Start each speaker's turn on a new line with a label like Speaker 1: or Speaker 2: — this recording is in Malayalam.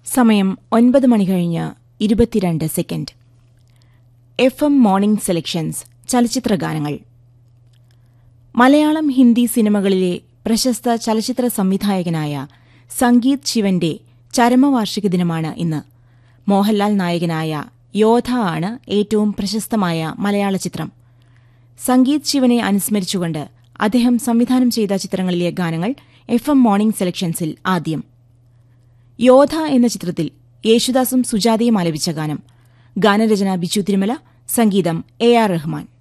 Speaker 1: സമയം ഒൻപത് മണി കഴിഞ്ഞ് ഇരുപത്തിരണ്ട് second F M morning selections ചലച്ചിത്ര ഗാനങ്ങൾ മലയാളം ഹിന്ദി സിനിമകളിലെ പ്രശസ്ത ചലച്ചിത്ര സംവിധായകനായ സംഗീത് ശിവന്റെ ചരമവാർഷിക ദിനമാണ് ഇന്ന് മോഹൻലാൽ നായകനായ യോധ ആണ് ഏറ്റവും പ്രശസ്തമായ മലയാള ചിത്രം സംഗീത് ശിവനെ അനുസ്മരിച്ചുകൊണ്ട് അദ്ദേഹം സംവിധാനം ചെയ്ത ചിത്രങ്ങളിലെ ഗാനങ്ങൾ എഫ് എം മോർണിംഗ് സെലക്ഷൻസിൽ ആദ്യം യോധ എന്ന ചിത്രത്തിൽ യേശുദാസും സുജാതയും ആലപിച്ച ഗാനം ഗാനരചന ബിച്ചു തിരുമല സംഗീതം എ ആർ റഹ്മാൻ